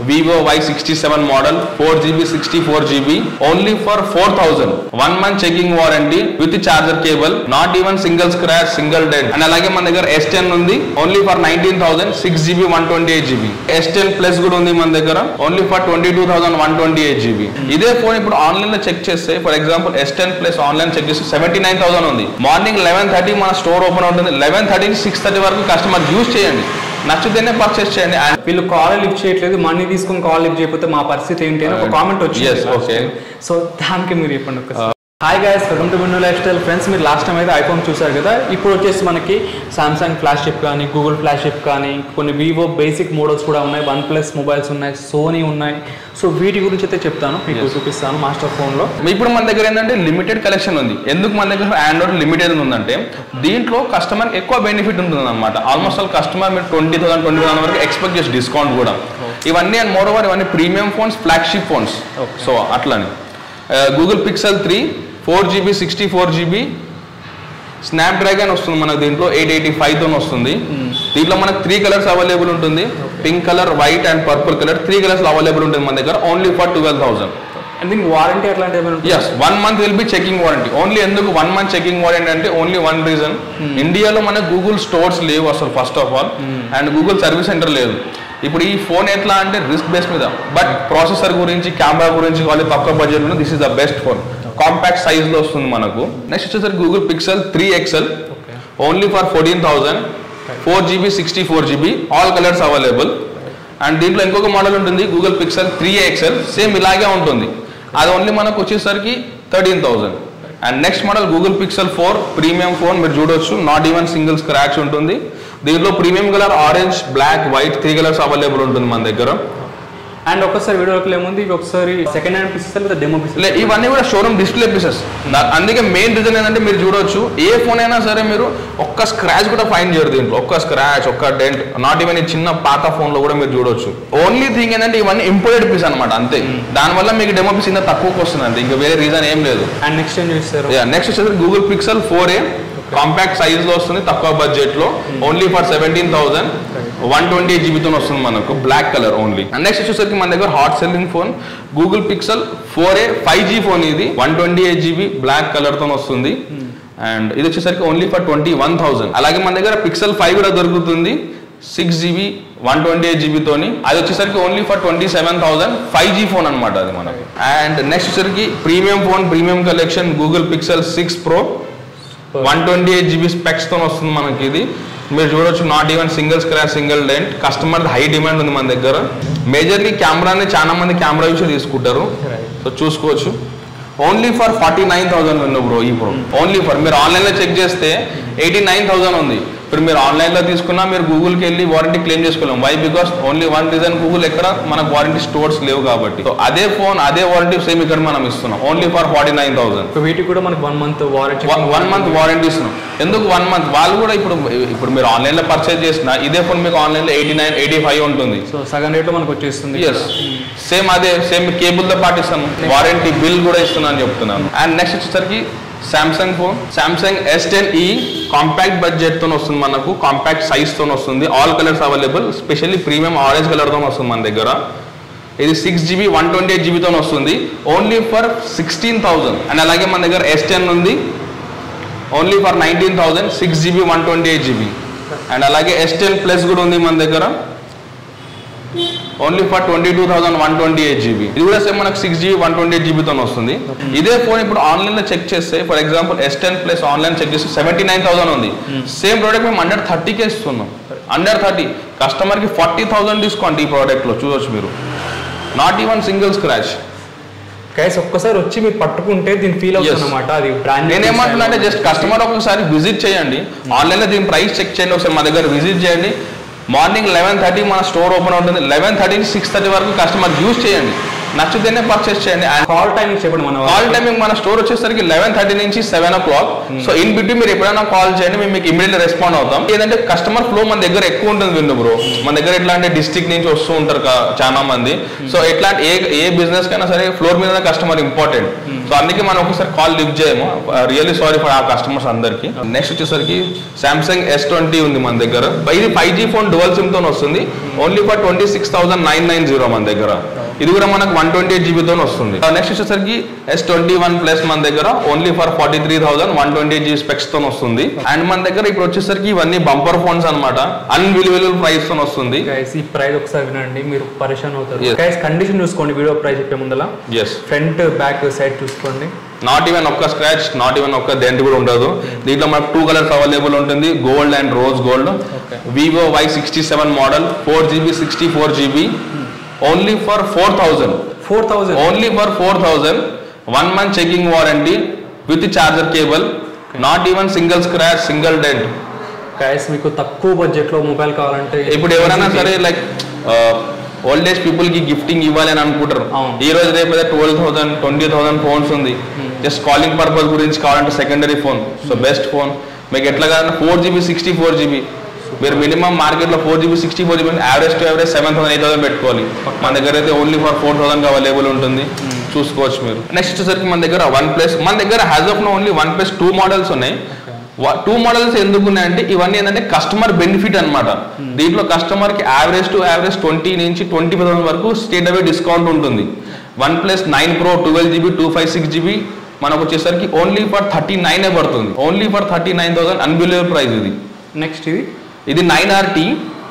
Vivo Y sixty seven model four GB sixty four GB only for four thousand one month checking warranty with charger cable not even single scratch single dent and అలాగే మన దగ్గర S ten ఉంది only for nineteen thousand six GB one twenty eight GB S ten plus కూడా ఉంది మన దగ్గర only for twenty two thousand one twenty eight GB ఇదే phone ఇప్పుడు ఆన్లైన్ లో చెక్ చేస్తే for example S ten plus online check చేస్తే seventy nine thousand ఉంది మార్నింగ్ లెవెన్ థర్టీ మన స్టోర్ ఓపెన్ ఉంటుంది లెవెన్ థర్టీ సిక్స్ థర్టీ వరకు customer use చేయండి నచ్చితేనే పర్చేస్ చేయండి And వీళ్ళు కాల్ లిఫ్ట్ చేయట్లేదు మనీ తీసుకొని కాల్ లిఫ్ట్ చేయకపోతే మా పరిస్థితి ఏంటి అని ఒక కామెంట్ వచ్చింది Yes, okay. సో దానికి మీరు చెప్పండి ఒకసారి hi guys welcome to Binnu lifestyle friends మీరు లాస్ట్ టైం అయితే ఐఫోన్ చూసారు కదా ఇప్పుడు వచ్చేసి మనకి సామ్సంగ్ ఫ్లాగ్షిప్ కానీ గూగుల్ ఫ్లాగ్షిప్ కానీ కొన్ని వివో బేసిక్ మోడల్స్ కూడా ఉన్నాయి వన్ ప్లస్ మొబైల్స్ ఉన్నాయి సోనీ ఉన్నాయి సో వీటి గురించి అయితే చెప్తాను మీకు చూపిస్తాను మాస్టర్ ఫోన్లో ఇప్పుడు మన దగ్గర ఏంటంటే లిమిటెడ్ కలెక్షన్ ఉంది ఎందుకు మన దగ్గర ఆండ్రాయిడ్ లిమిటెడ్ ఉందంటే దీంట్లో కస్టమర్ ఎక్కువ బెనిఫిట్ ఉంటుంది అనమాట ఆల్మోస్ట్ ఆల్ కస్టమర్ మీరు ట్వంటీ థౌసండ్ ట్వంటీ థౌసండ్ వరకు ఎక్స్పెక్ట్ చేసి డిస్కౌంట్ కూడా ఇవన్నీ అండ్ మోర్ ఓవర్ ఇవన్నీ premium phones flagship phones so అట్లని Google Pixel three four GB sixty four GB Snapdragon వస్తుంది మనకు దీంట్లో ఎయిట్ ఎయిటీ ఫైవ్తో వస్తుంది దీంట్లో మనకు త్రీ కలర్స్ అవైలబుల్ ఉంటుంది pink colour white and purple colour three colours available ఉంటుంది మన దగ్గర only for twelve thousand and దీనికి వారంటీ అట్లాంటి ఏమైనా ఉంటుంది S one month will be checking warranty only ఎందుకు వన్ మంత్ చెకింగ్ వారంటీ అంటే ఓన్లీ వన్ రీజన్ ఇండియాలో మన గూగుల్ స్టోర్స్ లేవు అసలు first of all and Google service centre లేదు ఇప్పుడు ఈ ఫోన్ ఎట్లా అంటే రిస్క్ బేస్ మీద బట్ ప్రాసెసర్ గురించి కెమెరా గురించి వాళ్ళు తక్కువ budget this is the best phone compact size లో వస్తుంది మనకు నెక్స్ట్ వచ్చేసరికి Google Pixel three XL only for fourteen thousand four GB sixty four GB all colours available and దీంట్లో ఇంకొక మోడల్ ఉంటుంది Google Pixel three XL same ఇలాగే ఉంటుంది అది ఓన్లీ మనకు వచ్చేసరికి thirteen thousand and next model Google Pixel four premium phone మీరు చూడొచ్చు నాట్ ఈవెన్ సింగిల్ స్క్రాచ్ ఉంటుంది దీంట్లో premium colour orange black white three colours available ఉంటుంది మన దగ్గర అండ్ ఒక్కసారి వీడియోకి ఏముంది ఇవి ఒకసారి సెకండ్ హ్యాండ్ పీసెస్ లేదా డెమో పీసెస్ లే ఇవన్నీ కూడా షోరూమ్ డిస్ప్లే పీసెస్ అందుకే మెయిన్ రీజన్ ఏంటంటే మీరు చూడొచ్చు ఏ ఫోన్ అయినా సరే మీరు ఒక్క స్క్రాచ్ కూడా ఫైన్ చేయరు దీంట్లో ఒక్క స్క్రాచ్ ఒక్క డెంట్ నాట్ ఈవెన్ ఈ చిన్న పాత ఫోన్ లో కూడా మీరు చూడొచ్చు ఓన్లీ థింగ్ ఏంటంటే ఇవన్నీ ఇంపోర్టెడ్ పీస్ అనమాట అంతే దానివల్ల మీకు డెమో పీస్ ఇంత తక్కువకి వస్తుంది అంతే ఇంకా వేరే రీజన్ ఏం లేదు అండ్ నెక్స్ట్ ఏం చూస్తారు నెక్స్ట్ వచ్చేసి Google Pixel four A compact size లో వస్తుంది తక్కువ బడ్జెట్ లో only for seventeen thousand one twenty జీబీతో వస్తుంది మనకు black colour only and next వచ్చేసరికి మన దగ్గర hot selling phone Google Pixel four A five G phone ఇది one twenty eight GB black colour తో వస్తుంది అండ్ ఇది వచ్చేసరికి only for twenty one thousand అలాగే మన దగ్గర పిక్సెల్ ఫైవ్ కూడా దొరుకుతుంది six GB one twenty eight జీబీతోని అది వచ్చేసరికి only for twenty seven thousand five G phone అనమాట అది మనకు అండ్ నెక్స్ట్ వచ్చేసరికి premium phone premium collection Google Pixel six pro one twenty eight GB specs తో వస్తుంది మనకి ఇది మీరు చూడొచ్చు not even single scratch single dent customer high demand ఉంది మన దగ్గర మేజర్లీ కెమెరాని చాలా మంది కెమెరా యూస్ తీసుకుంటారు సో చూసుకోవచ్చు only for forty nine thousand ఉంది బ్రో ఈ ప్రో ఓన్లీ ఫర్ మీరు ఆన్లైన్ లో చెక్ చేస్తే ఎయిటీ నైన్ థౌసండ్ ఉంది ఇప్పుడు మీరు ఆన్లైన్ లో తీసుకున్నా మీరు గూగుల్కి వెళ్ళి వారంటీ క్లెయిమ్ చేసుకోలేం why because only one reason Google ఎక్కడ మనకు వారంటీ స్టోర్స్ లేవు కాబట్టి సో అదే ఫోన్ అదే వారంటీ సేమ్ ఇక్కడ మనం ఇస్తున్నాం only for forty nine thousand వీటికి కూడా మనకి one month warranty one month warranty ఇస్తున్నాం ఎందుకు వన్ మంత్ వాళ్ళు కూడా ఇప్పుడు ఇప్పుడు మీరు ఆన్లైన్ లో పర్చేజ్ చేసిన ఇదే ఫోన్ మీకు ఆన్లైన్ లో ఎయిటీ నైన్ ఎయిటీ ఫైవ్ ఉంటుంది సో సగం రేట్లో మనకు వచ్చేస్తుంది ఎస్ సేమ్ అదే సేమ్ కేబుల్ తో పాటు ఇస్తాను వారంటీ బిల్ కూడా ఇస్తున్నాను చెప్తున్నాను అండ్ నెక్స్ట్ వచ్చేసరికి Samsung phone Samsung S ten ఈ కాంపాక్ట్ బడ్జెట్ తో వస్తుంది మనకు కాంపాక్ట్ సైజ్ తో వస్తుంది all colours available specially premium orange colour తో వస్తుంది మన దగ్గర ఇది six GB one twenty eight జీబీతో వస్తుంది only for sixteen thousand and అలాగే మన దగ్గర ఎస్ టెన్ ఉంది only for nineteen thousand six GB one twenty eight GB and అలాగే ఎస్ టెన్ ప్లస్ కూడా ఉంది మన దగ్గర only for twenty two thousand one twenty eight GB ఇది కూడా సేమ్ మనకు six GB one twenty eight జీబీతో వస్తుంది ఇదే ఫోన్ ఇప్పుడు ఆన్లైన్ లో చెక్ చేస్తే for example S ten plus online check చేస్తే సెవెంటీ నైన్ థౌసండ్ ఉంది సేమ్ ప్రోడక్ట్ మేము అండర్ థర్టీకే ఇస్తున్నాం అండర్ థర్టీ కస్టమర్ కి ఫార్టీ థౌసండ్ డిస్కౌంట్ ఈ ప్రోడక్ట్ లో చూడొచ్చు మీరు not even single scratch guys ఒక్కసారి వచ్చి మీరు పట్టుకుంటే దీని ఫీల్ అవుతుంది Yes. అనమాట అది బ్రాండ్ నేనేమంటున్నా అంటే జస్ట్ కస్టమర్ ఒకసారి విజిట్ చేయండి ఆన్లైన్ లో దీని ప్రైస్ చెక్ చేయండి ఒకసారి మా దగ్గర విజిట్ చేయండి మార్నింగ్ లెవెన్ థర్టీ మన స్టోర్ ఓపెన్ ఉంటుంది లెవెన్ థర్టీ సిక్స్ థర్టీ వరకు కస్టమర్ యూస్ చేయండి నచ్చితేనే పర్చేస్ చేయండి అండ్ కాల్ టైమింగ్ చెప్పండి మన కాల్ టైమింగ్ మన స్టోర్ వచ్చేసరికి లెవెన్ థర్టీ నుంచి seven o'clock so in between మీరు ఎప్పుడైనా కాల్ చేయండి మేము మీకు ఇమీడియట్లీ రెస్పాండ్ అవుతాం ఏదంటే కస్టమర్ ఫ్లో మన దగ్గర ఎక్కువ ఉంటుంది విందు బ్రో మన దగ్గర ఎట్లా అంటే డిస్ట్రిక్ట్ నుంచి వస్తూ ఉంటారు కా- చాలా మంది సో ఎట్లాంటి ఏ ఏ బిజినెస్ కైనా సరే ఫ్లోర్ మీద కస్టమర్ ఇంపార్టెంట్ సో అందుకే మనం ఒకసారి కాల్ లిఫ్ట్ చేయము రియల్లీ సారీ ఫర్ ఆ కస్టమర్స్ అందరికి నెక్స్ట్ వచ్చేసరికి సామ్సంగ్ ఎస్ ట్వంటీ ఉంది మన దగ్గర ఇది five G phone dual SIM తో వస్తుంది only for twenty six thousand nine nine zero మన దగ్గర ఇది కూడా మనకు వన్ ట్వంటీ ఎయిట్ జీబీతో వస్తుంది నెక్స్ట్ వచ్చేసరికి ఎస్ ట్వంటీ వన్ ప్లస్ మన దగ్గర only for forty three thousand one twenty eight GB specs తో వస్తుంది అండ్ మన దగ్గర ఇప్పుడు వచ్చేసరికి ఇవన్నీ బంపర్ ఫోన్స్ అనమాట అన్విలువల్ ప్రైస్ తో వస్తుంది గైస్ ఈ ప్రైస్ ఒకసారి వినండి మీరు పరిశాన్ అవుతారు Yes. గైస్ కండిషన్ చూసుకోండి వీడియో ప్రైస్ చెప్పే ముందల ఎస్ ఫ్రంట్ బ్యాక్ సైడ్ చూసుకోండి నాట్ ఈవెన్ ఒక్క స్క్రాచ్ నాట్ ఈవెన్ ఒక్క డెంట్ కూడా ఉండదు దీంట్లో మనకు టూ కలర్స్ అవైలబుల్ ఉంటుంది gold and rose gold Okay. Vivo Y sixty seven model four GB sixty four GB only for four thousand four thousand only for four thousand one month checking warranty with charger cable not even single scratch single dent guys మీకు తక్కువ budget లో mobile కావాలంటే ఇప్పుడు ఎవరైనా సరే like old age people కి gifting ఇవ్వాలి అని అనుకుంటారు అవును. ఈ రోజు రేపు twelve thousand twenty thousand phones ఉంది జస్ట్ కాలింగ్ పర్పస్ గురించి కావాలంటే secondary phone so best phone మీకు ఎట్లా కావాలంటే four GB sixty four GB మీరు మినిమం మార్కెట్లో four GB sixty four GB average to average seven thousand eight thousand పెట్టుకోవాలి మన దగ్గర అయితే only for four thousand available ఉంటుంది చూసుకోవచ్చు మీరు నెక్స్ట్ వచ్చేసరికి మన దగ్గర వన్ ప్లస్ మన దగ్గర as of now only OnePlus two models ఉన్నాయి టూ మోడల్స్ ఎందుకు ఉన్నాయంటే ఇవన్నీ ఏంటంటే కస్టమర్ బెనిఫిట్ అన్నమాట దీంట్లో కస్టమర్ కి యావరేజ్ టు యావరేజ్ ట్వంటీ నుంచి ట్వంటీ థౌసండ్ వరకు స్టేట్ అవే డిస్కౌంట్ ఉంటుంది OnePlus nine pro twelve GB two five six GB మనకు వచ్చేసరికి ఓన్లీ ఫర్ థర్టీ నైన్ పడుతుంది only for thirty nine thousand unbelievable price ఇది నెక్స్ట్ ఇది ఇది నైన్ ఆర్ టీ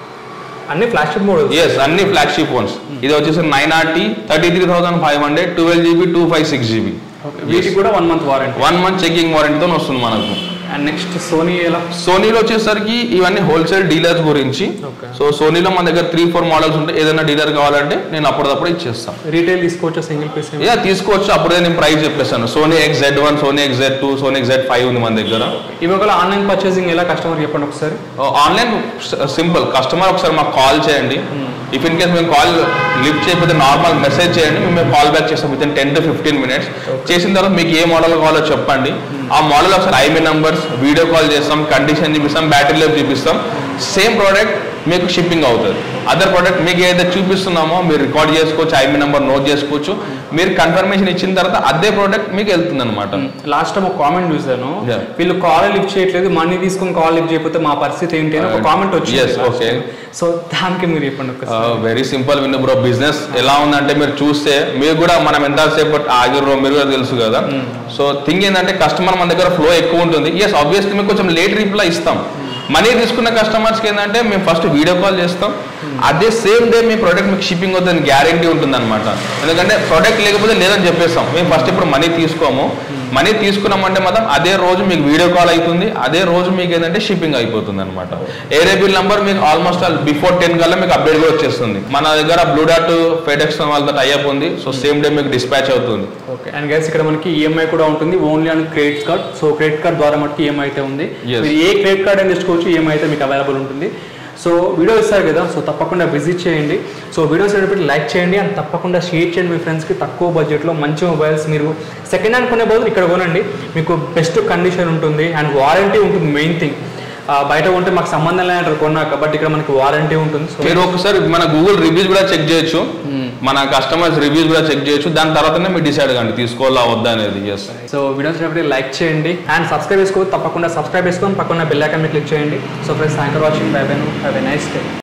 అన్ని ఫ్లాగ్షిప్ మోడల్ ఎస్ అన్ని ఫ్లాగ్షిప్ ఫోన్స్ ఇది వచ్చేసి nine R T thirty three thousand five hundred twelve GB two five six GB వీటికి కూడా one month warranty one month checking వారంటీతో వస్తుంది మనకు అండ్ నెక్స్ట్ సోనీ ఎలా సోనీలో వచ్చేసరికి ఇవన్నీ హోల్సేల్ డీలర్స్ గురించి Okay. సో సోనీలో మన దగ్గర త్రీ ఫోర్ మోడల్స్ ఉంటాయి ఏదైనా డీలర్ కావాలంటే నేను అప్పటిదప్పుడు ఇచ్చేస్తాను రీటైల్ తీసుకోవచ్చా సింగిల్ పీస్ యా తీసుకోవచ్చు అప్పుడే నేను ప్రైస్ చెప్పేస్తాను Sony X Z one Sony X Z two Sony X Z five ఉంది మన దగ్గర ఇవి ఒకవేళ ఆన్లైన్ పర్చేసింగ్ ఎలా కస్టమర్ చెప్పండి ఒకసారి ఆన్లైన్ సింపుల్ కస్టమర్ ఒకసారి మాకు కాల్ చేయండి ఇఫ్ ఇన్ కేస్ మేము కాల్ లిఫ్ట్ చేయకపోతే నార్మల్ మెసేజ్ చేయండి మేము కాల్ బ్యాక్ చేస్తాం within ten to fifteen minutes చేసిన తర్వాత మీకు ఏ మోడల్ కావాలో చెప్పండి ఆ మోడల్ ఒకసారి ఐమీ నంబర్స్ వీడియో కాల్ చేస్తాం కండిషన్ చూపిస్తాం బ్యాటరీ లైఫ్ చూపిస్తాం సేమ్ ప్రోడక్ట్ మీకు షిప్పింగ్ అవుతుంది అదర్ ప్రోడక్ట్ మీకు ఏదైతే చూపిస్తున్నామో మీరు రికార్డ్ చేసుకోవచ్చు ఐమీ నంబర్ నోట్ చేసుకోవచ్చు మీరు కన్ఫర్మేషన్ ఇచ్చిన తర్వాత అదే ప్రోడక్ట్ మీకు వెళ్తుంది అనమాట లాస్ట్ టైం ఒక కామెంట్ చూసాను Yeah. వీళ్ళు కాల్ లిఫ్ట్ చేయట్లేదు మనీ తీసుకొని కాల్ లిఫ్ట్ చేయకపోతే మా పరిస్థితి ఏంటి అని ఒక Uh, కామెంట్ వచ్చింది yes, okay. సో దానికి మీరు చెప్పండి ఒకసారి very simple win bro business ఎలా ఉందంటే మీరు చూస్తే మీరు కూడా మనం ఎంతసేపు ఆగిర్రో మీరు కూడా తెలుసు కదా సో థింగ్ ఏంటంటే కస్టమర్ మన దగ్గర ఫ్లో ఎక్కువ ఉంటుంది ఎస్ ఆబ్వియస్లీ మీకు కొంచెం లేట్ రిప్లై ఇస్తాం మనీ తీసుకున్న కస్టమర్స్కి ఏంటంటే మేము ఫస్ట్ వీడియో కాల్ చేస్తాం అదే సేమ్ డే మీ ప్రోడక్ట్ మీకు షిప్పింగ్ అవుతుంది గ్యారంటీ ఉంటుంది అనమాట ఎందుకంటే ప్రోడక్ట్ లేకపోతే లేదని చెప్పేస్తాం మేము ఫస్ట్ ఇప్పుడు మనీ తీసుకోము మనీ తీసుకున్నామంటే మాత్రం అదే రోజు మీకు వీడియో కాల్ అవుతుంది అదే రోజు మీకు ఏంటంటే షిప్పింగ్ అయిపోతుంది అనమాట ఏరే బిల్ నంబర్ మీకు ఆల్మోస్ట్ ఆల్ బిఫోర్ టెన్ కల్లా మీకు అప్డేట్ కూడా వచ్చేస్తుంది మన దగ్గర బ్లూ డాట్ ఫెడెక్స్ వాళ్ళతో టైఅప్ ఉంది సో సేమ్ డే మీకు డిస్పాచ్ అవుతుంది ఓకే అండ్ గైస్ ఇక్కడ మనకి ఈఎంఐ కూడా ఉంటుంది only on credit card so credit card ద్వారా మనకి ఈఎంఐ అయితే ఉంది Yes. మీరు ఏ క్రెడిట్ కార్డ్ అయినా తీసుకోవచ్చు ఈఎంఐ అయితే మీకు అవైలబుల్ ఉంటుంది సో వీడియో ఇస్తారు కదా సో తప్పకుండా విజిట్ చేయండి సో వీడియోస్ అనేటువంటి లైక్ చేయండి అండ్ తప్పకుండా షేర్ చేయండి మీ ఫ్రెండ్స్కి తక్కువ బడ్జెట్లో మంచి మొబైల్స్ మీరు సెకండ్ హ్యాండ్ కొనే బదులు ఇక్కడ కొనండి మీకు బెస్ట్ కండిషన్ ఉంటుంది అండ్ వారంటీ ఉంటుంది మెయిన్ థింగ్ బయట కొంటే మాకు సంబంధం లేదంటారు కొన్నాక బట్ ఇక్కడ మనకి వారంటీ ఉంటుంది సో మీరు ఒకసారి మన గూగుల్ రివ్యూస్ కూడా చెక్ చేయొచ్చు మన కస్టమర్స్ రివ్యూస్ కూడా చెక్ చేయొచ్చు దాని తర్వాతనే మీరు డిసైడ్ కండి తీసుకోవాలా వద్దా అనేది ఎస్ సో వీడియోస్ కాబట్టి లైక్ చేయండి అండ్ సబ్స్క్రైబ్ చేసుకో తప్పకుండా సబ్స్క్రైబ్ చేసుకొని పక్కన బెల్ ఐకాన్ మీద క్లిక్ చేయండి so friends thank for watching bye by have a nice day